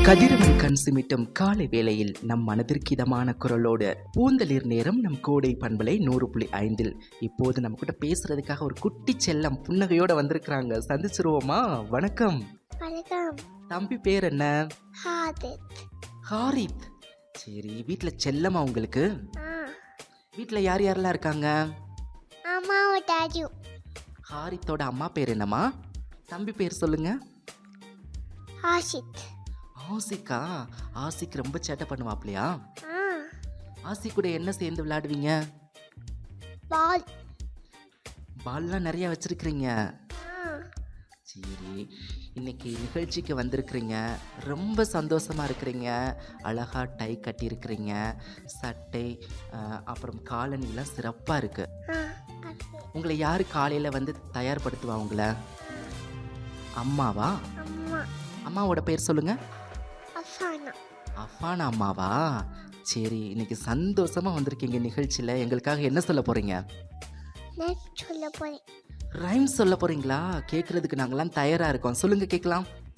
கதிரவன் கண் சிமிட்டும் காலை வேளையில் நம் மனதிற்கு இதமான குரலோடு பூந்தளிர் நேரம் நம் கோடை பண்பலை நூறு புள்ளி ஐந்தில் இப்போது நம்ம கிட்ட பேசுறதுக்காக ஒரு குட்டி செல்லம் புன்னகையோட வந்திருக்கிறாங்க சந்திச்சிருவோமா வணக்கம் வணக்கம் தம்பி பேர் என்ன ஹாதித் ஹாரித் சரி வீட்டில் செல்லமா உங்களுக்கு ஆ வீட்டில் யார் யாரெல்லாம் இருக்காங்க அம்மாவும் டாடியும் ஹாரித்தோட அம்மா பேர் என்னம்மா தம்பி பேர் சொல்லுங்க ஆஷித் ஆசிக்கா ஆசிக் ரொம்ப சேட்டை பண்ணுவாப்லையா ஆ ஆசி கூட என்ன சேர்ந்து விளையாடுவீங்க பால் பால்லாம் நிறைய வச்சிருக்கிறீங்க ஆ சரி இன்னைக்கு நிகழ்ச்சிக்கு வந்திருக்கிறீங்க ரொம்ப சந்தோஷமா இருக்கிறீங்க அழகா டை கட்டியிருக்கிறீங்க சட்டை அஹ், அப்புறம் காலணிலாம் சிறப்பாக இருக்கு ஆ அது உங்களை யார் காலையில் வந்து தயார்படுத்துவா உங்களை அம்மாவா அம்மா அம்மாவோட பேர் சொல்லுங்க அஃபானா அஃபானா அம்மாவா சரி இன்னைக்கு சந்தோஷமா வந்திருக்கீங்க நிகழ்ச்சியில் எங்களுக்காக என்ன சொல்ல போறீங்க நான் சொல்ல போகிறேன் ரைம் சொல்ல போறீங்களா கேட்கறதுக்கு நாங்கெல்லாம் தயாரா இருக்கோம் சொல்லுங்க கேட்கலாம்